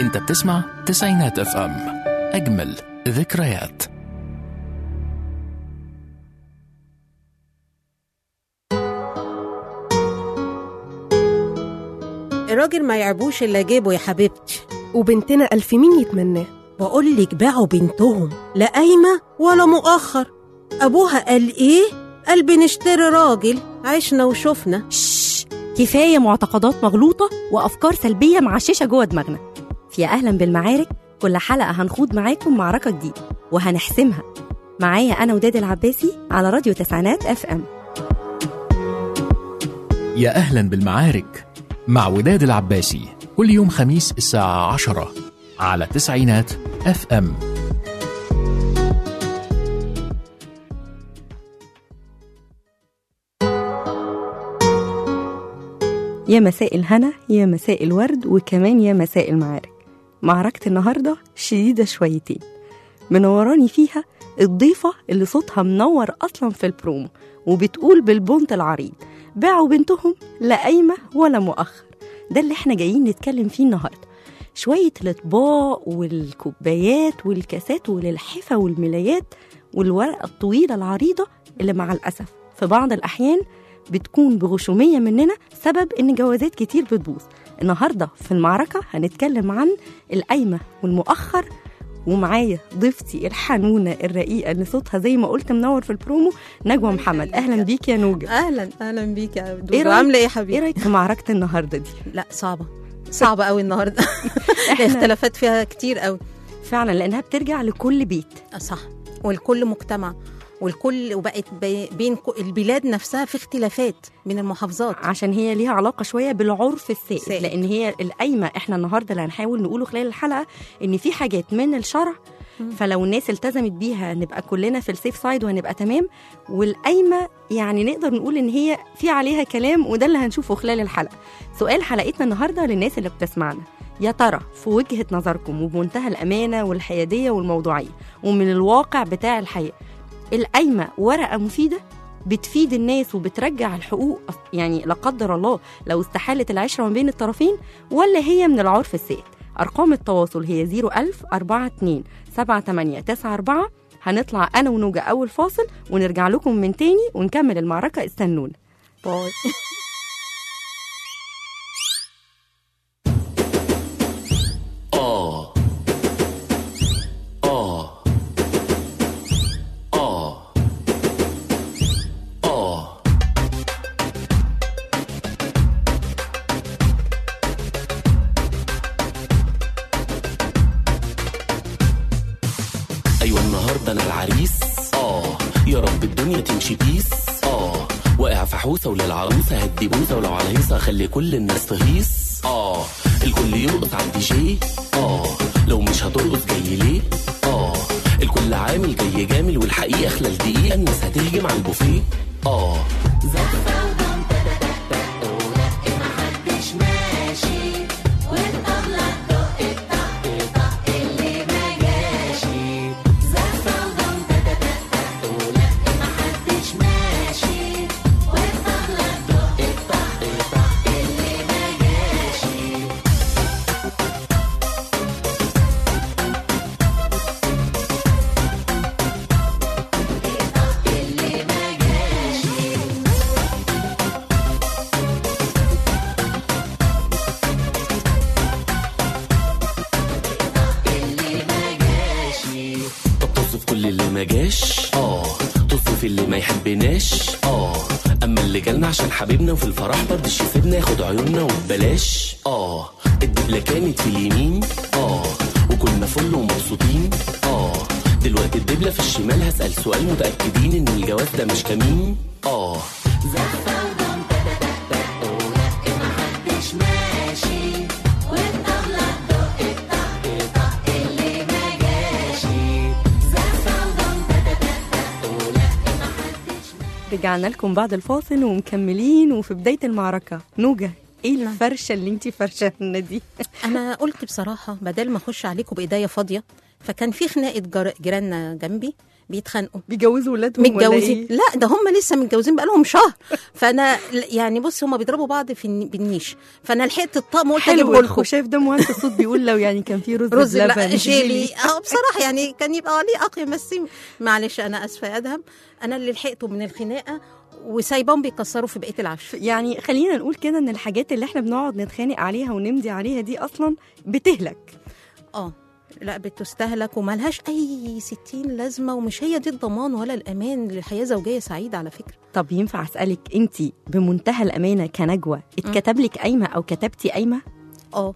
انت بتسمع تسعينات اف ام اجمل ذكريات الراجل ما يعبوش الا جيبه يا حبيبتي وبنتنا ألف مين يتمناه بقول لك باعوا بنتهم لا قايمه ولا مؤخر ابوها قال ايه قال بنشتري راجل عشنا وشفنا شش كفاية معتقدات مغلوطة وأفكار سلبية معششة جوه دماغنا في أهلا بالمعارك كل حلقة هنخوض معاكم معركة جديدة وهنحسمها معايا أنا وداد العباسي على راديو تسعينات اف ام يا اهلا بالمعارك مع وداد العباسي كل يوم خميس الساعة عشرة على تسعينات اف ام يا مساء الهنا يا مساء الورد وكمان يا مساء المعارك معركة النهاردة شديدة شويتين منوراني فيها الضيفة اللي صوتها منور أصلا في البرومو وبتقول بالبنت العريض باعوا بنتهم لا قايمة ولا مؤخر ده اللي احنا جايين نتكلم فيه النهاردة شوية الأطباق والكوبايات والكاسات واللحفة والملايات والورقة الطويلة العريضة اللي مع الأسف في بعض الأحيان بتكون بغشومية مننا سبب إن جوازات كتير بتبوظ النهاردة في المعركة هنتكلم عن القايمة والمؤخر ومعايا ضيفتي الحنونة الرقيقة اللي صوتها زي ما قلت منور في البرومو نجوى محمد أهلا بيك يا نوجة اهلا اهلا بيك يا دودو إيه رأيك؟ عامله ايه يا إيه حبيبي رأيك في معركة النهاردة دي؟ لا صعبه صعبه قوي النهارده إحنا الاختلافات فيها كتير قوي فعلا لأنها بترجع لكل بيت صح والكل مجتمع والكل وبقت بي- بين كو- البلاد نفسها في اختلافات بين المحافظات عشان هي ليها علاقة شوية بالعرف السائد سائد. لأن هي القايمة احنا النهاردة اللي هنحاول نقوله خلال الحلقة إن في حاجات من الشرع فلو الناس التزمت بيها نبقى كلنا في السيف سايد وهنبقى تمام والقايمة يعني نقدر نقول إن هي في عليها كلام وده اللي هنشوفه خلال الحلقة سؤال حلقتنا النهاردة للناس اللي بتسمعنا يا ترى في وجهة نظركم وبمنتهى الأمانة والحيادية والموضوعية ومن الواقع بتاع الحياة القايمة ورقة مفيدة بتفيد الناس وبترجع الحقوق يعني لا قدر الله لو استحالت العشرة ما بين الطرفين ولا هي من العرف السائد أرقام التواصل هي 01000 42 7894 هنطلع أنا ونوجة أول فاصل ونرجع لكم من تاني ونكمل المعركة استنونا باي آه آه آه آه أيوة النهاردة أنا العريس آه يا رب الدنيا تمشي بيس آه واقع في حوسة وللعروسة هدي بوسة ولو على هيصة أخلي كل الناس تهيص آه الكل يرقص على الدي جي آه لو مش هترقص جاي ليه آه الكل عامل جاي جامل والحقيقة خلال دقيقة الناس هتهجم على البوفيه آه طب طز في كل اللي ما جاش اه طز في اللي ما يحبناش اه اما اللي جالنا عشان حبيبنا وفي الفرح برضش يسيبنا ياخد عيوننا وببلاش اه الدبلة كانت في اليمين اه وكنا فل ومبسوطين اه دلوقتي الدبلة في الشمال هسأل سؤال متأكدين ان الجواز ده مش كمين اه رجعنا لكم بعد الفاصل ومكملين وفي بداية المعركة نوجة ايه الفرشة اللي انتي فرشانا دي انا قلت بصراحه بدل ما اخش عليكم بايديا فاضيه فكان في خناقه جر... جيراننا جنبي بيتخانقوا بيجوزوا ولادهم ولا متجوزين إيه؟ لا ده هم لسه متجوزين بقالهم شهر فانا يعني بص هم بيضربوا بعض في الن- بالنيش فانا لحقت الطقم وقلت اجيبه حلو لكم الخشاف ده مهندس الصوت بيقول لو يعني كان في رز, رز بلبن لا جيلي اه بصراحه يعني كان يبقى ليه اقيم بس معلش انا اسفه يا ادهم انا اللي لحقته من الخناقه وسايباهم بيكسروا في بقيه العشاء يعني خلينا نقول كده ان الحاجات اللي احنا بنقعد نتخانق عليها ونمضي عليها دي اصلا بتهلك اه لا بتستهلك وملهاش اي ستين لازمه ومش هي دي الضمان ولا الامان للحياه زوجيه سعيده على فكره طب ينفع اسالك انت بمنتهى الامانه كنجوى اتكتب لك قايمه او كتبتي قايمه اه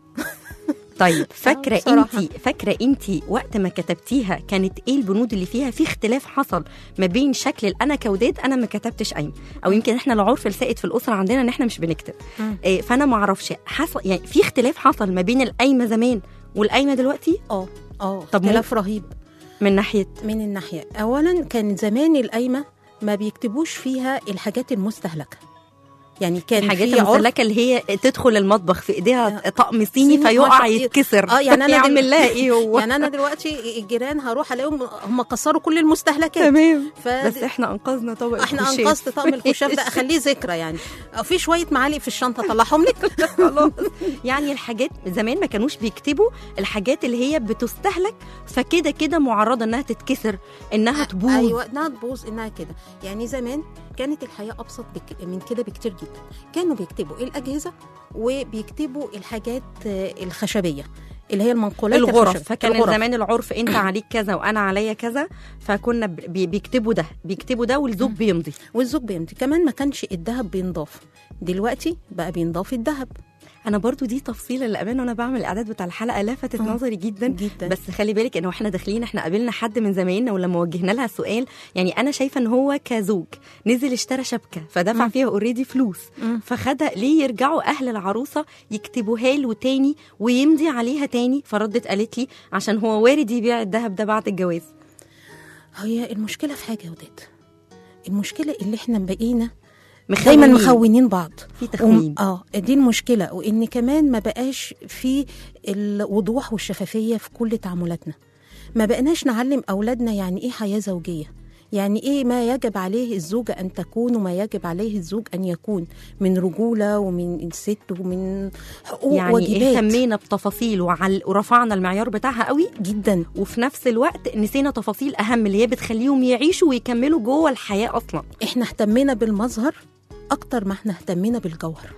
طيب فاكره بصراحة. انت فاكره انت وقت ما كتبتيها كانت ايه البنود اللي فيها في اختلاف حصل ما بين شكل الانا كوداد انا ما كتبتش قايمه او يمكن احنا العرف السائد في الاسره عندنا ان احنا مش بنكتب مم. إيه فانا ما اعرفش حصل يعني في اختلاف حصل ما بين القايمه زمان والقايمه دلوقتي اه اه طب مو- اختلاف رهيب من ناحيه من الناحيه اولا كان زمان القايمه ما بيكتبوش فيها الحاجات المستهلكه يعني كان الحاجات في عرف المسلكه اللي هي تدخل المطبخ في ايديها طقم صيني صيني فيقع ما شاء- يتكسر اه يعني انا يعمل دل- لها ايه هو يعني انا دلوقتي الجيران هروح الاقيهم هم كسروا كل المستهلكات تمام ف... بس احنا انقذنا طبق احنا الخشاف. انقذت طقم الخشاف ده اخليه ذكرى يعني أو في شويه معالق في الشنطه طلعهم لك خلاص يعني الحاجات زمان ما كانوش بيكتبوا الحاجات اللي هي بتستهلك فكده كده معرضه انها تتكسر انها تبوظ ايوه انها تبوظ انها كده يعني زمان كانت الحياه ابسط بك... من كده بكتير جدا كانوا بيكتبوا الاجهزه وبيكتبوا الحاجات آه، الخشبيه اللي هي المنقولات الغرف الخشب. فكان الغرف. زمان العرف انت عليك كذا وانا عليا كذا فكنا بي- بيكتبوا ده بيكتبوا ده والزوج بيمضي والزوج بيمضي كمان ما كانش الذهب بينضاف دلوقتي بقى بينضاف الذهب انا برضو دي تفصيله للامانه وانا بعمل الاعداد بتاع الحلقه لفتت آه. نظري جدا جدا بس خلي بالك انه احنا داخلين احنا قابلنا حد من زمايلنا ولما وجهنا لها السؤال يعني انا شايفه ان هو كزوج نزل اشترى شبكه فدفع مم. فيها اوريدي فلوس مم. فخدها ليه يرجعوا اهل العروسه يكتبوها له تاني ويمضي عليها تاني فردت قالت لي عشان هو وارد يبيع الذهب ده بعد الجواز هي المشكله في حاجه يا وداد المشكله اللي احنا بقينا مخونين. دايما مخونين بعض في تخوين وم- اه دي المشكله وان كمان ما بقاش في الوضوح والشفافيه في كل تعاملاتنا ما بقناش نعلم اولادنا يعني ايه حياه زوجيه يعني ايه ما يجب عليه الزوجه ان تكون وما يجب عليه الزوج ان يكون من رجوله ومن ست ومن حقوق يعني واجبات اهتمينا بتفاصيل وعل... ورفعنا المعيار بتاعها قوي جدا وفي نفس الوقت نسينا تفاصيل اهم اللي هي بتخليهم يعيشوا ويكملوا جوه الحياه اصلا احنا اهتمينا بالمظهر اكتر ما احنا اهتمينا بالجوهر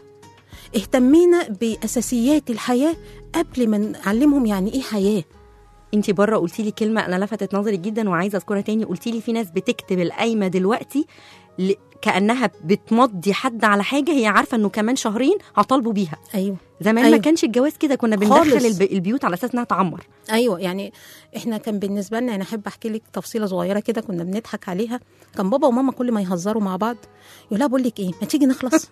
اهتمينا باساسيات الحياه قبل ما نعلمهم يعني ايه حياه انت بره قلتي لي كلمه انا لفتت نظري جدا وعايزه اذكرها تاني قلتي لي في ناس بتكتب القايمه دلوقتي ل... كانها بتمضي حد على حاجه هي عارفه انه كمان شهرين هطالبوا بيها ايوه زمان أيوة. ما كانش الجواز كده كنا بندخل خالص. الب... البيوت على اساس انها تعمر ايوه يعني احنا كان بالنسبه لنا انا احب احكي لك تفصيله صغيره كده كنا بنضحك عليها كان بابا وماما كل ما يهزروا مع بعض يقول لها بقول لك ايه ما تيجي نخلص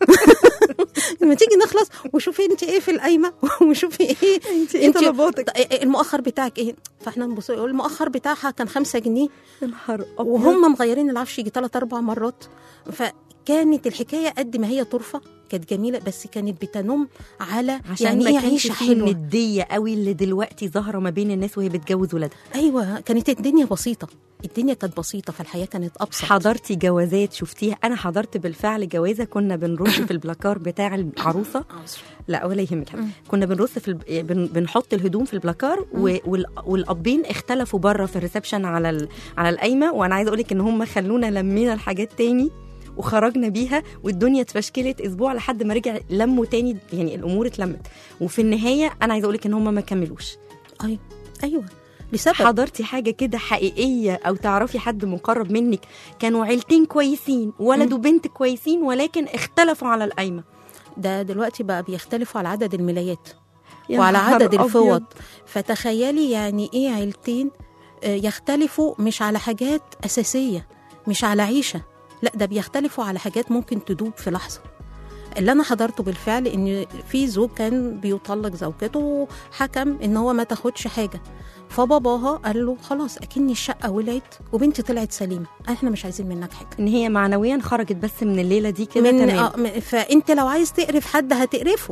ما تيجي نخلص وشوفي انت ايه في القايمه وشوفي ايه انت ايه طلباتك ط- المؤخر بتاعك ايه فاحنا نبص يقول المؤخر بتاعها كان خمسة جنيه يا نهار أبيض. وهم مغيرين العفش يجي ثلاث اربع مرات فكانت الحكايه قد ما هي طرفه كانت جميله بس كانت بتنم على عشان يعني ما ايه كانش عيشه فيه حلوه النديه قوي اللي دلوقتي ظاهره ما بين الناس وهي بتجوز ولادها ايوه كانت الدنيا بسيطه الدنيا كانت بسيطه فالحياه كانت ابسط حضرتي جوازات شفتيها انا حضرت بالفعل جوازه كنا بنرص في البلاكار بتاع العروسه لا ولا يهمك حبيبي. كنا بنرص في الب... بن... بنحط الهدوم في البلاكار و... وال... والابين اختلفوا بره في الريسبشن على ال... على القايمه وانا عايزه اقول لك ان هم خلونا لمينا الحاجات تاني وخرجنا بيها والدنيا اتفشكلت اسبوع لحد ما رجع لموا تاني يعني الامور اتلمت وفي النهايه انا عايزه اقول لك ان هم ما كملوش ايوه ايوه لسبب حضرتي حاجه كده حقيقيه او تعرفي حد مقرب منك كانوا عيلتين كويسين ولد وبنت كويسين ولكن اختلفوا على القايمه ده دلوقتي بقى بيختلفوا على عدد الملايات يا وعلى نهار عدد أبيض. الفوط فتخيلي يعني ايه عيلتين آه، يختلفوا مش على حاجات اساسيه مش على عيشه لا ده بيختلفوا على حاجات ممكن تدوب في لحظه اللي انا حضرته بالفعل ان في زوج كان بيطلق زوجته وحكم ان هو ما تاخدش حاجه فباباها قال له خلاص اكني الشقه ولعت وبنتي طلعت سليمه احنا مش عايزين منك حاجه ان هي معنويا خرجت بس من الليله دي كده من تمام آه م- فانت لو عايز تقرف حد هتقرفه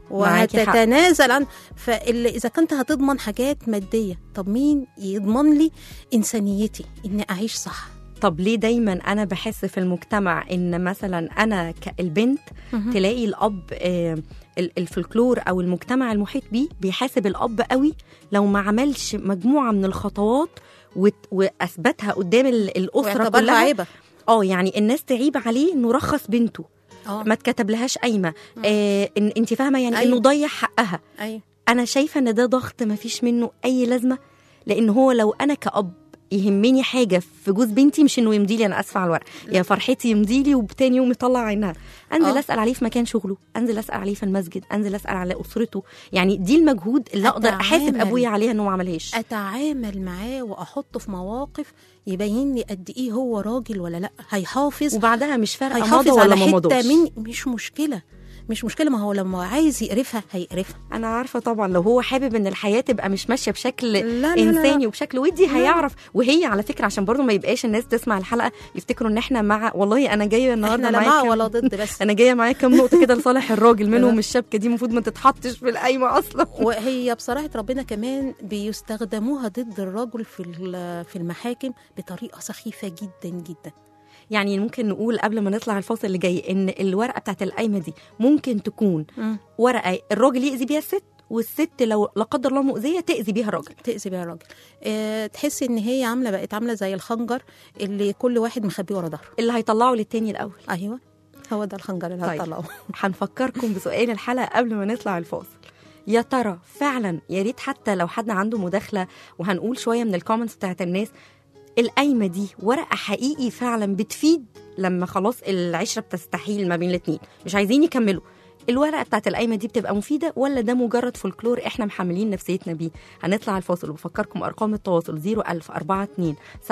معاكي حق. وهتتنازل عن فاللي اذا كنت هتضمن حاجات ماديه طب مين يضمن لي انسانيتي اني اعيش صح طب ليه دايما انا بحس في المجتمع ان مثلا انا كالبنت مهم. تلاقي الاب آه، ال- الفلكلور او المجتمع المحيط بيه بيحاسب الاب قوي لو ما عملش مجموعه من الخطوات وت- واثبتها قدام ال- الاسره واعتبرها كلها عيبه اه يعني الناس تعيب عليه انه رخص بنته اه ما اتكتب لهاش قايمه آه إن انت فاهمه يعني أيوة. انه ضيع حقها ايوه انا شايفه ان ده ضغط ما فيش منه اي لازمه لان هو لو انا كأب يهمني حاجه في جوز بنتي مش انه يمضي لي انا اسفه على الورق يا فرحتي يمضي لي وتاني يوم يطلع عينها انزل آه. اسال عليه في مكان شغله انزل اسال عليه في المسجد انزل اسال على اسرته يعني دي المجهود اللي اقدر احاسب أتعامل. ابويا عليها انه ما عملهاش اتعامل معاه واحطه في مواقف يبين لي قد ايه هو راجل ولا لا هيحافظ وبعدها مش فارقه مضى هيحافظ ولا على ما حته مضاش من مش مشكله مش مشكله ما هو لما عايز يقرفها هيقرفها انا عارفه طبعا لو هو حابب ان الحياه تبقى مش ماشيه بشكل لا لا لا انساني لا. وبشكل ودي هيعرف وهي على فكره عشان برضو ما يبقاش الناس تسمع الحلقه يفتكروا ان احنا مع والله انا جايه النهارده احنا لا معايا مع كام- ولا ضد بس انا جايه معايا كام نقطه كده لصالح الراجل منهم الشبكه دي المفروض ما تتحطش في القايمه اصلا وهي بصراحه ربنا كمان بيستخدموها ضد الرجل في ال- في المحاكم بطريقه سخيفه جدا جدا يعني ممكن نقول قبل ما نطلع الفاصل اللي جاي ان الورقه بتاعت القايمه دي ممكن تكون ورقه الراجل يأذي بيها الست والست لو لا قدر الله مؤذيه تأذي بيها الراجل تأذي بيها الراجل اه تحسي ان هي عامله بقت عامله زي الخنجر اللي كل واحد مخبيه ورا ظهره اللي هيطلعه للتاني الاول ايوه هو ده الخنجر اللي طيب. هطلعه هنفكركم بسؤال الحلقه قبل ما نطلع الفاصل يا ترى فعلا يا ريت حتى لو حد عنده مداخله وهنقول شويه من الكومنتس بتاعت الناس القايمه دي ورقه حقيقي فعلا بتفيد لما خلاص العشره بتستحيل ما بين الاتنين مش عايزين يكملوا الورقه بتاعت القايمه دي بتبقى مفيده ولا ده مجرد فولكلور احنا محملين نفسيتنا بيه هنطلع الفاصل وبفكركم ارقام التواصل 01000 42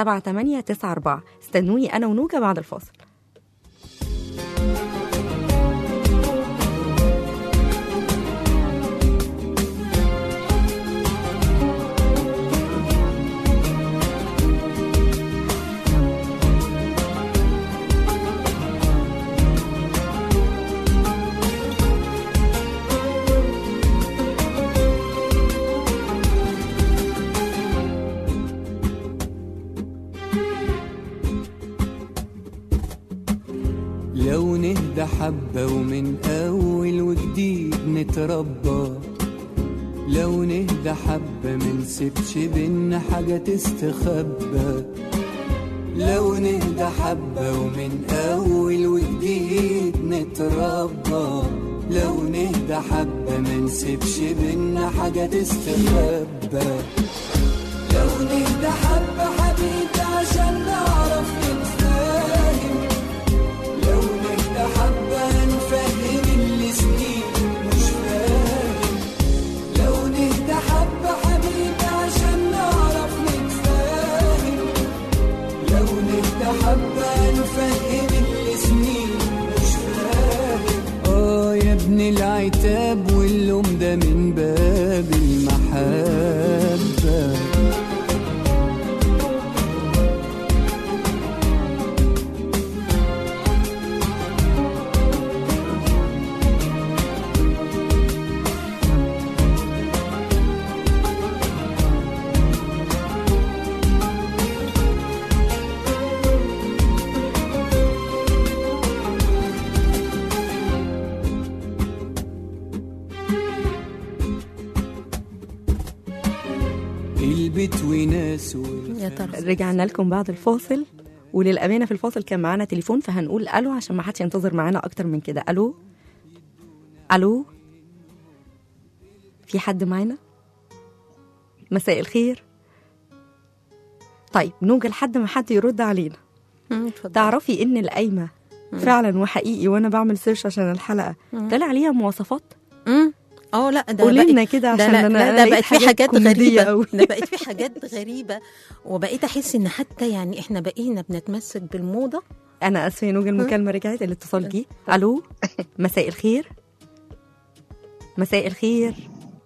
7894 استنوني انا ونوجه بعد الفاصل لو نهدى حبة ومن أول وجديد نتربى لو نهدى حبة منسيبش بينا حاجة تستخبى لو نهدى حبة ومن أول وجديد نتربى لو نهدى حبة منسيبش بينا حاجة تستخبى لو نهدى حبة حبيبي عشان نعرف نتفاهم لو نهدى حبة نفهم اللي سنين مش فاهم لو نهدى حبة حبيبي عشان نعرف نتفاهم لو نهدى حبة نفهم اللي سنين مش فاهم اه يا ابن العتاب واللوم ده من باب المحبه البيت وناس يا ترى رجعنا لكم بعد الفاصل وللامانه في الفاصل كان معانا تليفون فهنقول الو عشان ما حدش ينتظر معانا اكتر من كده الو الو في حد معانا مساء الخير طيب نوجه لحد ما حد يرد علينا مم، اتفضل. تعرفي ان القايمه فعلا وحقيقي وانا بعمل سيرش عشان الحلقه طلع عليها مواصفات مم. اه لا ده قولي بقت- لنا كده ده عشان لا, انا لا أنا ده لقيت بقت في حاجات كوميدية غريبه قوي. ده بقت في حاجات غريبه وبقيت احس ان حتى يعني احنا بقينا بنتمسك بالموضه انا اسفه يا نوجه المكالمه رجعت الاتصال جه الو مساء الخير مساء الخير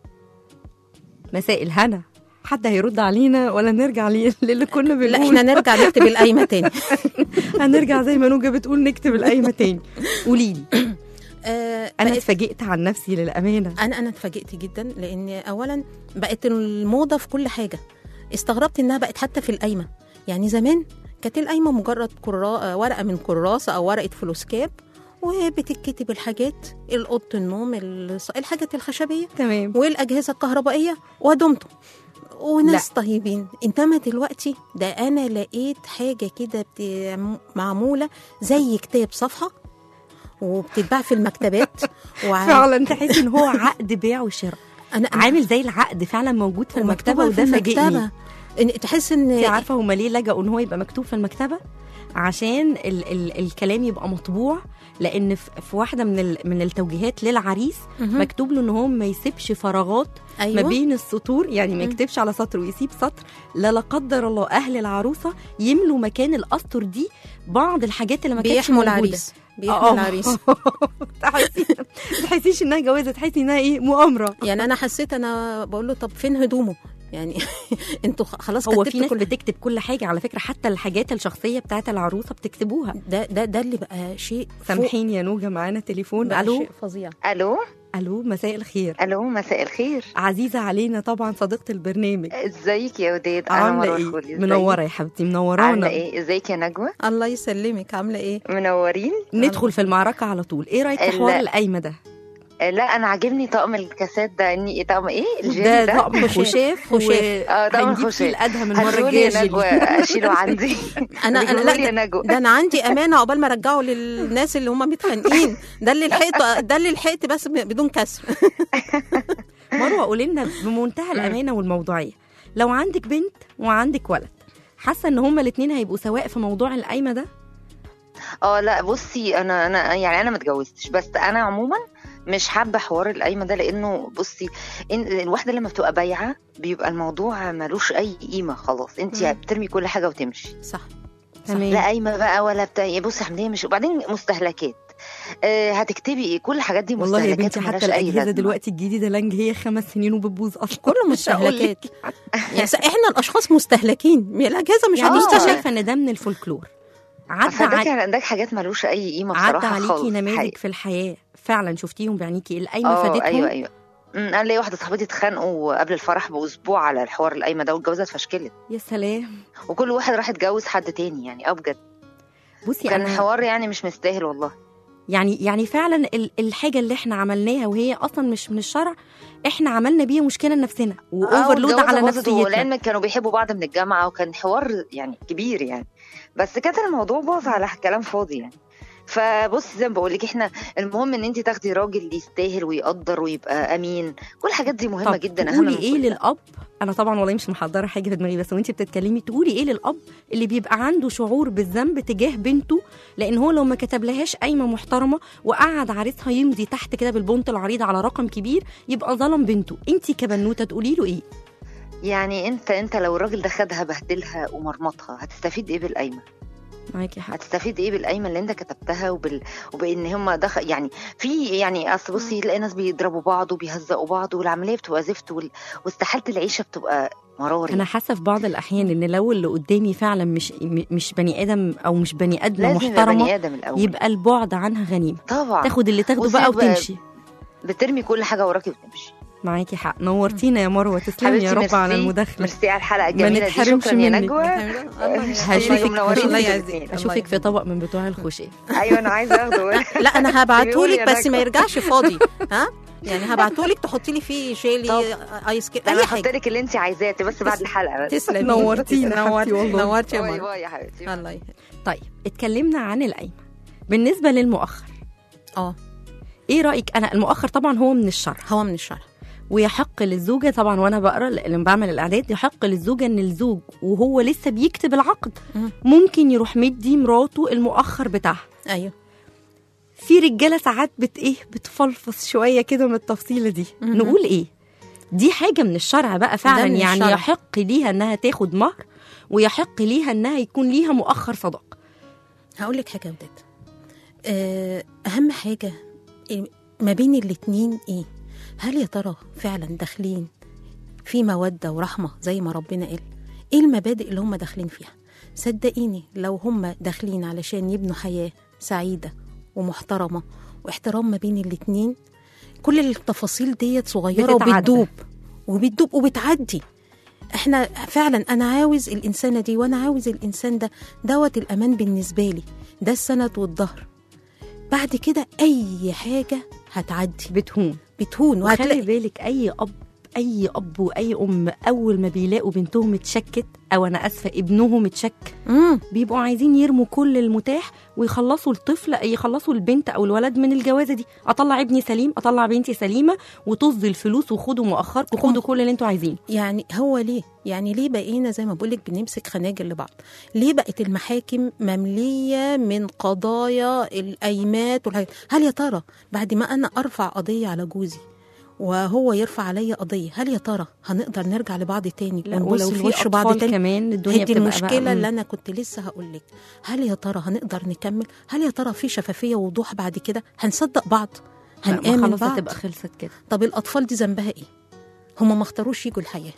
مساء الهنا حد هيرد علينا ولا نرجع لي- للي كنا بنقول لا احنا نرجع نكتب القايمه تاني هنرجع زي ما نوجه بتقول نكتب القايمه تاني قولي لي آه انا بقت- اتفاجئت عن نفسي للامانه انا انا اتفاجئت جدا لان اولا بقت الموضه في كل حاجه استغربت انها بقت حتى في القايمه يعني زمان كانت القايمه مجرد كرا... ورقه من كراسه او ورقه فلوسكاب وبتتكتب الحاجات الاوضه النوم الص- الحاجات الخشبيه تمام والاجهزه الكهربائيه ودمتم وناس طيبين انما دلوقتي ده انا لقيت حاجه كده بت- معموله زي كتاب صفحه وبتتباع في المكتبات وع- فعلا تحس ان هو عقد بيع وشراء انا أنا- عامل زي العقد فعلا موجود في المكتبه ومكتوبة وده في فاجئني المكتبة. إن- تحس ان انت عارفه هما ليه لجأوا ان هو يبقى مكتوب في المكتبه عشان ال ال الكلام يبقى مطبوع لان في في واحده من ال من التوجيهات للعريس مهم. مكتوب له ان هو ما يسيبش فراغات أيوة. ما بين السطور يعني ما مم. يكتبش على سطر ويسيب سطر لا لا قدر الله اهل العروسه يملوا مكان الاسطر دي بعض الحاجات اللي ما كانتش بيحموا موجوده العريس بيحموا آه. العريس تحسي تحسيش انها جوازه تحسي انها ايه مؤامره يعني انا حسيت انا بقول له طب فين هدومه يعني انتوا خ- خلاص هو كتبتوا في ناس كل بتكتب كل حاجه على فكره حتى الحاجات الشخصيه بتاعت العروسه بتكتبوها ده ده ده اللي بقى شيء فوق- سامحيني يا نوجه معانا تليفون بقى الو شيء فظيع الو الو مساء الخير الو مساء الخير عزيزه علينا طبعا صديقه البرنامج ازيك يا وداد انا عامله مروه ايه الخولي إزيك؟ منوره يا حبيبتي عامله منورانا ايه ازيك يا نجوى الله يسلمك عامله ايه منورين ندخل في المعركه على طول ايه رايك في ال- حوار القايمه ده آه، لا انا عاجبني طقم الكاسات ده اني طقم ايه الجيل ده ده طقم خشاف خشاف. اه طقم وهنجيب فيه خشاف الادهم المره هاتولي يا الجايه نجوى جيلي. اشيله عندي انا انا هاتولي لا يا ده, نجوى ده انا عندي امانه عقبال ما ارجعه للناس اللي هم متخانقين ده اللي لحقته ده اللي لحقت بس بدون كسر مروه قولي لنا بمنتهى الامانه والموضوعيه لو عندك بنت وعندك ولد حاسه ان هما الاثنين هيبقوا سواء في موضوع القايمه ده اه لا بصي انا انا يعني انا ما اتجوزتش بس انا عموما مش حابه حوار القايمه ده لانه بصي إن الواحده لما بتبقى بايعه بيبقى الموضوع ملوش اي قيمه خلاص انت مم. بترمي كل حاجه وتمشي صح تمام لا قايمه بقى ولا بتاع يا بصي حمديه مش وبعدين مستهلكات آه هتكتبي ايه كل الحاجات دي والله يا مستهلكات بنتي ملهاش حتى أي الاجهزه لازمة. دلوقتي الجديده لانج هي خمس سنين وبتبوظ اصلا كله مش هقول لك. مستهلكات يعني س- احنا الاشخاص مستهلكين الاجهزه مش يعني انت هتستهلك شايفه ان ده من الفولكلور عدى فده ع- كان عندك حاجات ملوش اي قيمه عدى بصراحه عليكي خالص نماذج حقيقي. في الحياه فعلا شفتيهم بعينيكي القايمه اه فادتهم ايوه ايوه أمم، انا ليا واحده صاحبتي اتخانقوا قبل الفرح باسبوع على الحوار القايمه ده والجوازه اتفشكلت يا سلام وكل واحد راح يتجوز حد تاني يعني اه بجد بصي كان انا الحوار يعني مش مستاهل والله يعني يعني فعلا ال- الحاجه اللي احنا عملناها وهي اصلا مش من الشرع احنا عملنا بيها مشكله لنفسنا واوفرلود والجوازة على باظت، نفسيتنا ولعلمك كانوا بيحبوا بعض من الجامعه وكان حوار يعني كبير يعني بس كان الموضوع باظ على كلام فاضي يعني فبصي زي ما بقول لك احنا المهم ان انت تاخدي راجل يستاهل ويقدر ويبقى امين كل الحاجات دي مهمه طب جدا اهم تقولي من ايه كل ده. للاب انا طبعا والله مش محضره حاجه في دماغي بس وانت بتتكلمي تقولي ايه للاب اللي بيبقى عنده شعور بالذنب تجاه بنته لان هو لو ما كتبلهاش قايمه محترمه وقعد عريسها يمضي تحت كده بالبنط العريض على رقم كبير يبقى ظلم بنته انت كبنوته تقولي له ايه يعني انت انت لو الراجل ده خدها بهدلها ومرمطها هتستفيد ايه بالقايمه معاكي حق هتستفيد ايه بالقايمه اللي انت كتبتها وبال... وبان هم دخل يعني في يعني اصل بصي تلاقي ناس بيضربوا بعض وبيهزقوا بعض والعمليه بتبقى زفت وال... واستحاله العيشه بتبقى مراري انا حاسه في بعض الاحيان ان لو اللي قدامي فعلا مش م- مش بني ادم او مش بني ادم لازم يبقى محترمه بني ادم الاول يبقى البعد عنها غنيمه طبعا تاخد اللي تاخده بقى وسيب- وتمشي بترمي كل حاجه وراكي وتمشي معاكي حق نورتينا يا مروه تسلمي حبيبتي يا رب على ميرسي. المداخله ميرسي على الحلقه ما الجميله دي نتحرمش شكرا يا منك. نجوى هشوفك- منورين الله انتوا يعزك. الاتنين. اشوفك في طبق من بتوع الخشاف ايوه انا عايزه اخده لا انا هبعتهولك يا بس ما نجوى. يرجعش فاضي ها يعني هبعتهولك تحطي لي فيه جيلي ايس كريم انا اي هحط حاجه لك اللي انت عايزاه بس بعد الحلقه بس تسلمي نورتينا يا حبيبتي والله. نورتي يا باي مروه باي يا حبيبتي الله يهديك. طيب اتكلمنا عن القايمه بالنسبه للمؤخر اه ايه رايك انا المؤخر طبعا هو من الشرع هو من الشرع ويحق للزوجه طبعا وانا بقرا لما بعمل الاعداد يحق للزوجه ان الزوج وهو لسه بيكتب العقد مم. ممكن يروح مدي مراته المؤخر بتاعها ايوه في رجاله ساعات بت ايه بتفلفص شويه كده من التفصيله دي مهم. نقول ايه دي حاجه من الشرع بقى فعلا من يعني الشرع. يحق ليها انها تاخد مهر ويحق ليها انها يكون ليها مؤخر صداق هقول لك حاجه يا وداد آه، اهم حاجه إيه- ما بين الاتنين ايه هل يا ترى فعلا داخلين في موده ورحمه زي ما ربنا قال ايه المبادئ اللي هم داخلين فيها صدقيني لو هم داخلين علشان يبنوا حياه سعيده ومحترمه واحترام ما بين الاتنين كل التفاصيل ديت صغيره بتتعدى. وبتدوب وبتدوب وبتعدي احنا فعلا انا عاوز الانسانه دي وانا عاوز الانسان ده دوت الامان بالنسبه لي ده السند والظهر بعد كده اي حاجه هتعدي بتهون بتهون وخلي وهتلاقي بالك اي اب اي اب واي ام اول ما بيلاقوا بنتهم اتشكت او انا اسفه ابنهم اتشك مم. بيبقوا عايزين يرموا كل المتاح ويخلصوا الطفل يخلصوا البنت او الولد من الجوازه دي اطلع ابني سليم اطلع بنتي سليمه وطز الفلوس وخدوا مؤخركم خدوا كل اللي انتوا عايزينه يعني هو ليه يعني ليه بقينا زي ما بقولك بنمسك خناجر لبعض ليه بقت المحاكم مملية من قضايا الأيمات والحاجات هل يا ترى بعد ما أنا أرفع قضية على جوزي وهو يرفع عليا قضية هل يا ترى هنقدر نرجع لبعض تاني لا ونبص ولو في لوش بعض اطفال تاني كمان الدنيا هي دي بتبقى المشكلة بقى اللي أنا كنت لسه هقول لك هل يا ترى هنقدر نكمل هل يا ترى في شفافية ووضوح بعد كده هنصدق بعض لا، ما هنآمن خلاص بعض هتبقى خلصت كده طب الأطفال دي ذنبها إيه هما ما اختاروش يجوا الحياة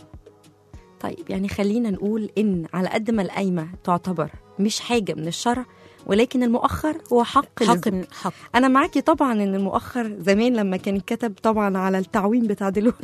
طيب يعني خلينا نقول ان على قد ما القايمه تعتبر مش حاجه من الشرع ولكن المؤخر هو حق حق للزوج. من حق انا معاكي طبعا ان المؤخر زمان لما كان كتب طبعا على التعويم بتاع دلوقتي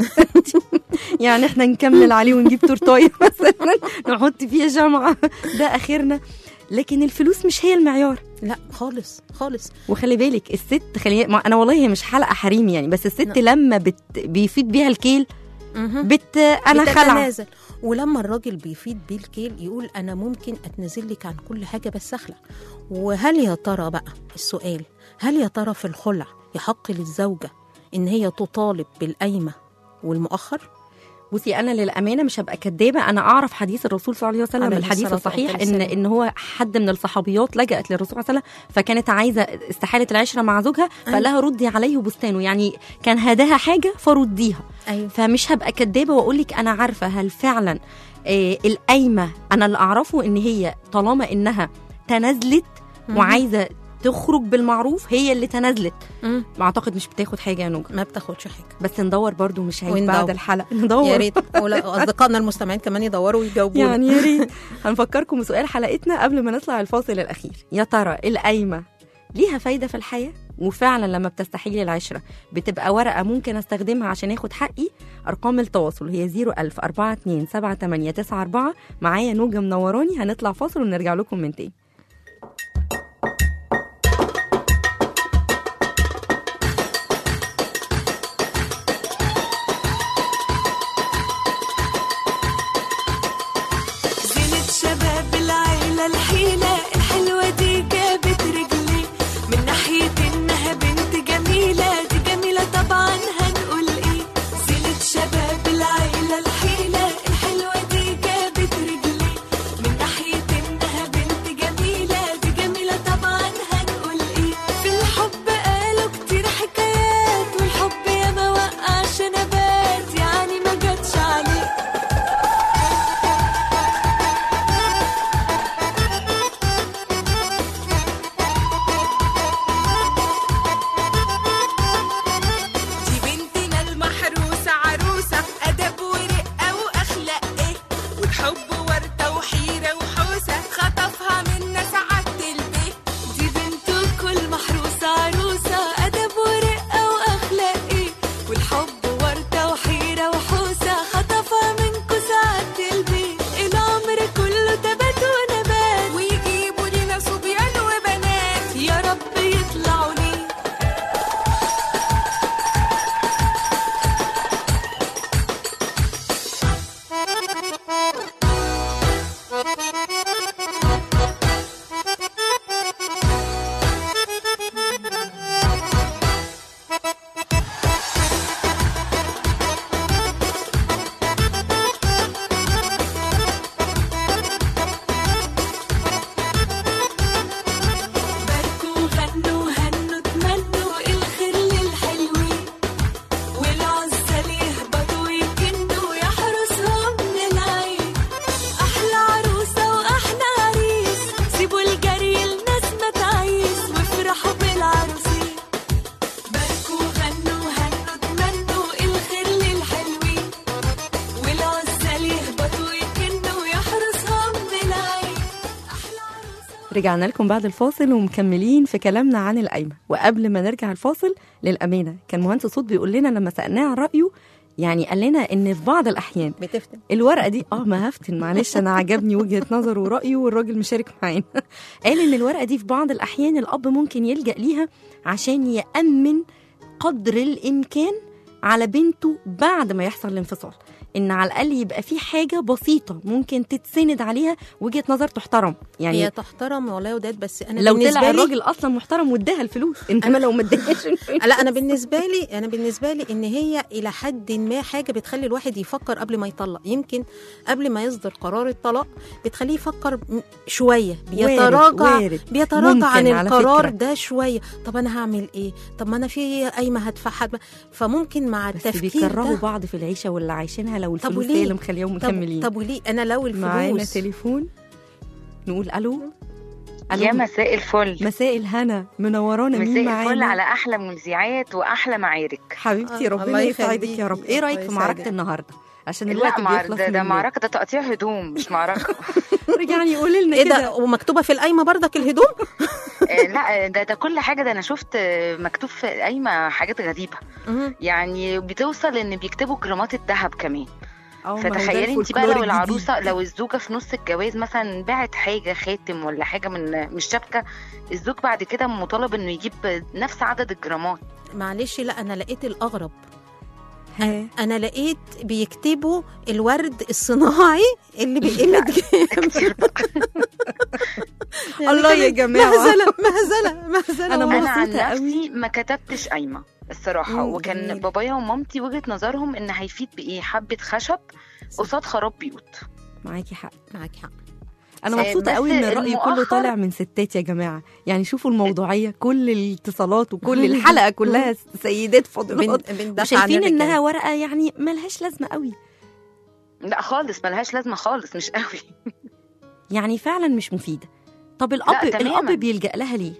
يعني احنا نكمل عليه ونجيب تورتايه مثلا نحط فيها شمعه ده اخرنا لكن الفلوس مش هي المعيار لا خالص خالص وخلي بالك الست خلي ما انا والله هي مش حلقه حريم يعني بس الست نعم. لما بت... بيفيد بيها الكيل مهم. بت انا خلع بتتنازل ولما الراجل بيفيد بيه الكيل يقول انا ممكن اتنازل لك عن كل حاجه بس اخلع وهل يا ترى بقى السؤال هل يا ترى في الخلع يحق للزوجه ان هي تطالب بالقايمه والمؤخر بصي انا للامانه مش هبقى كدابه انا اعرف حديث الرسول صلى الله عليه وسلم عليه الحديث الصلاة الصحيح ان والسلام. ان هو حد من الصحابيات لجأت للرسول صلى الله عليه وسلم فكانت عايزه استحاله العشره مع زوجها فقال لها ردي عليه بستانه يعني كان هداها حاجه فرديها ايوه فمش هبقى كدابه واقول لك انا عارفه هل فعلا آه القايمه انا اللي اعرفه ان هي طالما انها تنازلت مهم. وعايزه تخرج بالمعروف هي اللي تنازلت مم. ما اعتقد مش بتاخد حاجه يا نوجه ما بتاخدش حاجه بس ندور برضو مش عيب وندور. بعد الحلقه ندور يا ريت ولا- اصدقائنا المستمعين كمان يدوروا ويجاوبونا يعني يا ريت هنفكركم بسؤال حلقتنا قبل ما نطلع الفاصل الاخير يا ترى القايمه ليها فايده في الحياه وفعلا لما بتستحيل العشره بتبقى ورقه ممكن استخدمها عشان اخد حقي ارقام التواصل هي 01000 42 78 94 معايا نوجه منوراني هنطلع فاصل ونرجع لكم من تاني زينة شباب العيلة الحيلة الحلوة دي جابت رجلي من ناحية إنها بنت جميلة دي جميلة طبعا هنقول إيه زينة شباب العيلة الحيلة الحلوة دي جابت رجلي من ناحية إنها بنت جميلة رجعنا لكم بعد الفاصل ومكملين في كلامنا عن القايمة وقبل ما نرجع الفاصل للأمانة كان مهندس صوت بيقول لنا لما سألناه عن رأيه يعني قال لنا إن في بعض الأحيان بتفتن الورقه دي اه ما هفتن معلش انا عجبني وجهه نظره ورايه والراجل مشارك معانا قال ان الورقه دي في بعض الاحيان الاب ممكن يلجا ليها عشان يامن قدر الامكان على بنته بعد ما يحصل الانفصال ان على الاقل يبقى في حاجه بسيطه ممكن تتسند عليها وجهه نظر تحترم يعني هي تحترم والله يا وداد بس انا لو بالنسبه طلع لي الراجل اصلا محترم واداها الفلوس انما لو ما اداهاش لا انا بالنسبه لي انا بالنسبه لي ان هي الى حد ما حاجه بتخلي الواحد يفكر قبل ما يطلق يمكن قبل ما يصدر قرار الطلاق بتخليه يفكر م- شويه بيتراجع وارد. بيتراجع ممكن عن على القرار فكرة. ده شويه طب انا هعمل ايه طب ما انا في قايمه هدفعها فممكن مع بس التفكير بيكرهوا ده بعض في العيشه واللي عايشينها لو طب الفلوس وليه؟ هي اللي مخليهم مكملين طب, طب وليه انا لو معانا الفلوس تليفون نقول الو الو يا مساء الفل مساء الهنا منورانا مساء مين معانا الفل على احلى مذيعات واحلى معارك حبيبتي آه، ربنا الله يسعدك يخليك. يا رب ايه رايك في الله معركه يسعدك. النهارده عشان الوقت لا مع بيخلص ده, ده مننا. معركه ده تقطيع هدوم مش معركه يعني قولي لنا ايه كده ده ومكتوبه في القايمه بردك الهدوم آه، لا ده ده كل حاجه ده انا شفت آه، مكتوب في قايمه حاجات غريبه مهم. يعني بتوصل ان بيكتبوا جرامات الذهب كمان أه، ما هو ده فتخيلي انت بقى الفولكلور لو الجديد. العروسه لو الزوجه في نص الجواز مثلا باعت حاجه خاتم ولا حاجه من مش شبكه الزوج بعد كده مطالب انه يجيب نفس عدد الجرامات معلش لا انا لقيت الاغرب ها. انا لقيت بيكتبوا الورد الصناعي اللي بقيمه كتير بقى يعني الله يا كانت جماعة. مهزله مهزله مهزله أنا والله. انا عن مبسوطة قوي. نفسي ما كتبتش قايمه الصراحه مم، وكان جميل. بابايا ومامتي وجهه نظرهم ان هيفيد بايه حبه خشب قصاد خراب بيوت معاكي حق معاكي حق انا آه، مبسوطه بس قوي ان الراي كله المؤخر- طالع من ستات يا جماعه يعني شوفوا الموضوعيه كل الاتصالات وكل الحلقه كلها سيدات فاضلات بن- بندافع عن وشايفين الرجالة. انها ورقه يعني ملهاش لازمه قوي لا خالص ملهاش لازمه خالص مش قوي يعني فعلا مش مفيده طب الاب تماماً. الاب بيلجا لها ليه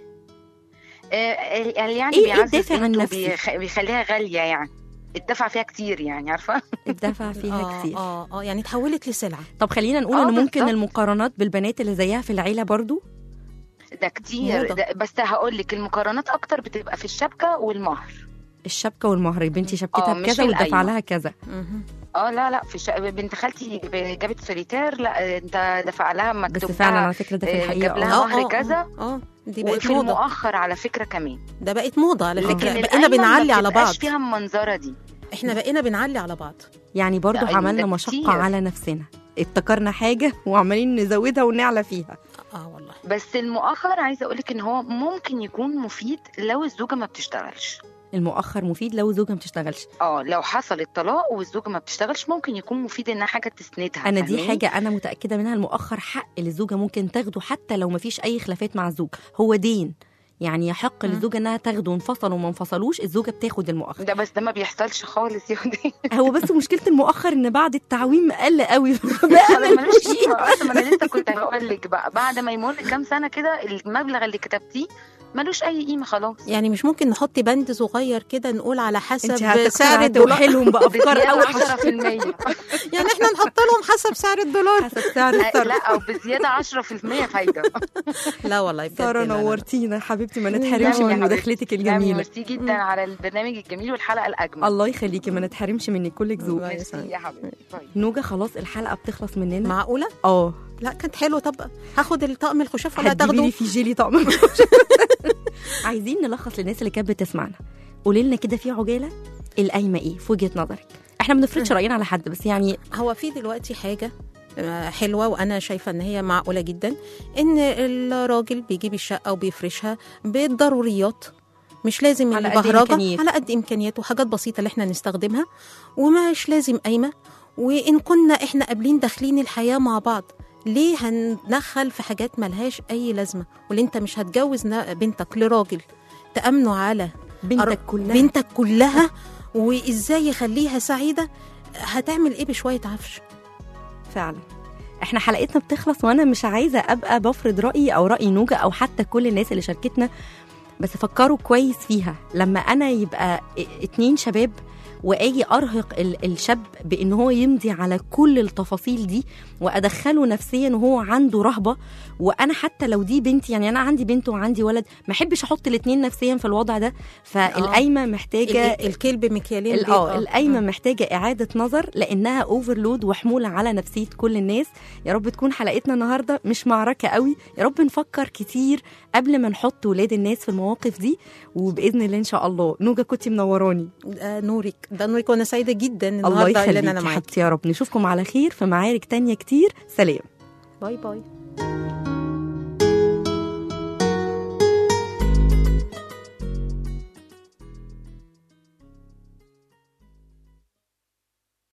آه، قال يعني إيه- إيه بيعزز الدافع بنته النفسي؟ وبيخ- بيخليها غاليه يعني الدفع فيها كتير يعني عارفه الدفع فيها اه كتير اه اه يعني اتحولت لسلعه طب خلينا نقول آه، ان ممكن بالظبط. المقارنات بالبنات اللي زيها في العيله برضو ده كتير موضة. ده بس هقول لك المقارنات اكتر بتبقى في الشبكه والمهر الشبكه والمهر بنتي شبكتها آه، مش بكذا في ودفع القايمة. لها كذا مهم. اه لا لا في الش... بنت خالتي جابت سوليتير لا انت دفع لها بس مكتوب فعلا لها على فكره ده في آه، الحقيقه جاب اه لها اه مهر اه كذا اه اه دي بقت وفي موضه المؤخر على فكره كمان ده بقت موضه على لكن فكره بقينا القايمة بنعلي ما على بتبقاش بعض فيها المنظره دي احنا بقينا بنعلي على بعض يعني برضو لا، عملنا ده مشقه كتير. على نفسنا ابتكرنا حاجه وعمالين نزودها ونعلى فيها اه والله بس المؤخر عايزه اقول لك ان هو ممكن يكون مفيد لو الزوجه ما بتشتغلش المؤخر مفيد لو زوجها ما بتشتغلش اه لو حصل الطلاق والزوجه ما بتشتغلش ممكن يكون مفيد انها حاجه تسندها انا دي فاهماني؟ حاجه انا متاكده منها المؤخر حق للزوجه ممكن تاخده حتى لو ما فيش اي خلافات مع الزوج هو دين يعني يحق للزوجه انها تاخده انفصلوا وما انفصلوش الزوجه بتاخد المؤخر ده بس ده ما بيحصلش خالص يا ودي هو بس مشكله المؤخر ان بعد التعويم قل قوي انا ملوش قيمه اصلا ما انا لسه كنت هقول لك بقى بعد ما يمر كام سنه كده المبلغ اللي كتبتيه ملوش اي قيمه خلاص يعني مش ممكن نحط بند صغير كده نقول على انت حسب هتقترحي سعر الدولار لهم بافكار بزياده اوحش 10% يعني احنا نحط لهم حسب سعر الدولار حسب سعر آه، الصرف لا او بزياده 10% فايده لا والله بجد ساره لا، لا، لا. نورتينا يا حبيبتي ما لا نتحرمش يا من حبيبتي. مداخلتك لا، الجميله ميرسي جدا على البرنامج الجميل والحلقه الاجمل الله يخليكي ما نتحرمش منك كلك ذوق الله ميرسي يسعدك. يا حبيبتي طيب. نوجه خلاص الحلقه بتخلص مننا معقوله اه لا كانت حلوه طب هاخد الطقم الخشاف ولا هتجيبي لي هتاخده في جيلي طقم عايزين نلخص للناس اللي كانت بتسمعنا قولي لنا كده في عجاله القايمه ايه في وجهه نظرك احنا ما بنفرضش راينا على حد بس يعني هو في دلوقتي حاجه آه، حلوه وانا شايفه ان هي معقوله جدا ان الراجل بيجيب الشقه وبيفرشها بالضروريات مش لازم على قد البهرجه إمكانياته. على قد امكانياته حاجات بسيطه اللي احنا نستخدمها ومش لازم قايمه وان كنا احنا قابلين داخلين الحياه مع بعض ليه هندخل في حاجات ملهاش اي لازمه واللي انت مش هتجوز نا- بنتك لراجل تامنه على بنتك أر- كلها بنتك كلها وازاي يخليها سعيده هتعمل ايه بشويه عفش فعلا احنا حلقتنا بتخلص وانا مش عايزه ابقى بفرض رايي او راي نوجه او حتى كل الناس اللي شاركتنا بس فكروا كويس فيها لما انا يبقى ا- اتنين شباب واجي ارهق ال- الشاب بان هو يمضي على كل التفاصيل دي وادخله نفسيا وهو عنده رهبه وانا حتى لو دي بنتي يعني انا عندي بنت وعندي ولد ما احبش احط الاثنين نفسيا في الوضع ده فالقايمه محتاجه ال- الكلب مكيالين ال- بي- اه القايمه مم. محتاجه اعاده نظر لانها اوفرلود وحموله على نفسيه كل الناس يا رب تكون حلقتنا النهارده مش معركه قوي يا رب نفكر كتير قبل ما نحط ولاد الناس في المواقف دي وباذن الله ان شاء الله نوجا كنت منوراني آه نورك ده نورك وانا سعيده جدا الله النهارده اللي يخليك انا يا معاكي حبيبتي يا رب نشوفكم على خير في معارك تانية كتير سلام باي باي